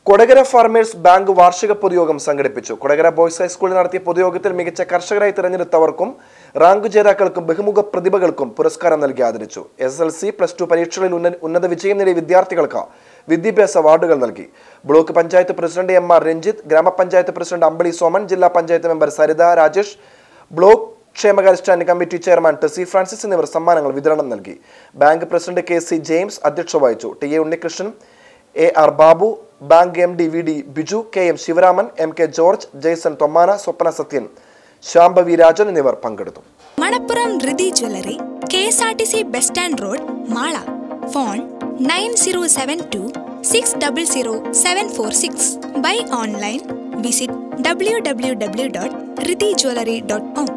Kodakara farmers bank വാർഷിക പൊതുയോഗം സംഘടിപ്പിച്ചു കൊടകര ബോയ്സ് ഹൈസ്കൂളിൽ നടത്തിയ പൊതുയോഗത്തിൽ മികച്ച കർഷകരായി തിരഞ്ഞെടുത്തവർക്കും റാങ്ക് ജേതാക്കൾക്കും ബഹുമുഖ പ്രതിഭകൾക്കും പുരസ്കാരം നൽകി ആദരിച്ചു S L C plus two പരീക്ഷകളിൽ ഉന്ന- ഉന്നത വിജയം നേടിയ വിദ്യാർത്ഥികൾക്ക് വിദ്യാഭ്യാസ അവാർഡുകൾ നൽകി block panchayat president M R Ranjith ഗ്രാമപഞ്ചായത്ത് പ്രസിഡന്റ് അമ്പളി സോമൻ ജില്ലാ പഞ്ചായത്ത് മെമ്പർ സരിത രാജേഷ് ബ്ലോക്ക് ക്ഷേമകാര്യ standing committee chairman Tessy Francis എന്നിവർ സമ്മാനങ്ങൾ വിതരണം നൽകി bank president K C James അധ്യക്ഷത വഹിച്ചു T A Unnikrishnan A R Babu bank M D V D Biju K M Sivaraman M K George Jason Thommana Swapna Sathyan Shambhavi Rajan എന്നിവർ പങ്കെടുത്തു Manappuram Dhrithi jewellery K S R T C bus stand road Mala phone nine zero seven two six double zero seven four six buy online visit W W W dot Rithi jewellery dot com